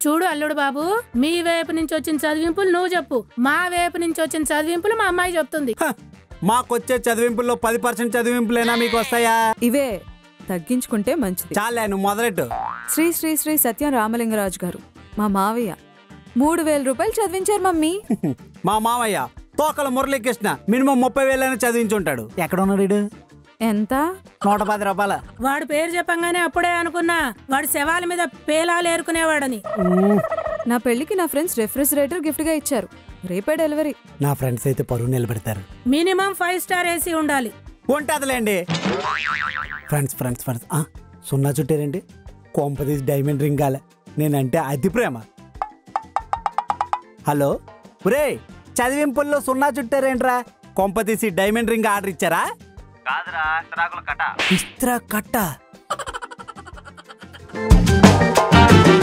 చూడు అల్లుడు బాబు మీ వైపు నుంచి వచ్చిన చదివింపులు నువ్వు చెప్పు మా వైపు నుంచి వచ్చిన చదివింపులు మా అమ్మాయి చెప్తుంది హ, మాకొచ్చే చదివింపుల్లో పది పర్సెంట్ చదివింపులేనా మీకు వస్తాయా ఇవే తగ్గించుకుంటే మంచిది చాలే నువ్వు మొదలెట్టు శ్రీ శ్రీ శ్రీ సత్యం రామలింగరాజు గారు మా మావయ్య మూడు వేల రూపాయలు చదివించారు మమ్మీ మా మామయ్య తోకల మురళీకృష్ణ మినిమం ముప్పై వేలైనా చదివించుంటాడు ఎక్కడ ఉన్నాడు వీడు? ఎంత నూట పది రూపాయల వాడు పేరు చెప్పంగానే అప్పుడే అనుకున్నా వాడు శవాల మీద పేలాలు ఏరుకునేవాడని నా పెళ్లికి నా ఫ్రెండ్స్ రెఫ్రిజిరేటర్ గిఫ్ట్ గా ఇచ్చారు రేపే డెలివరీ నా ఫ్రెండ్స్ అయితే పరువు నిలబెడతారు మినిమం ఫైవ్ స్టార్ ఏసీ ఉండాలి ఉంటుందిలేండి ఫ్రెండ్స్ ఫ్రెండ్స్ ఫ్రెండ్స్ ఆ, సున్నా చుట్టారండి కోంపదీసి డైమండ్ రింగ్ కాలే నేనంటే అతి ప్రేమ హలో ఒరే చదివింపుల్లో సున్నా చుట్టారేంట్రా కొంపదీసి డైమండ్ రింగ్ ఆర్డర్ ఇచ్చారా కాదురా ఇస్త్రాకుల కట ఇస్త్రా కట్ట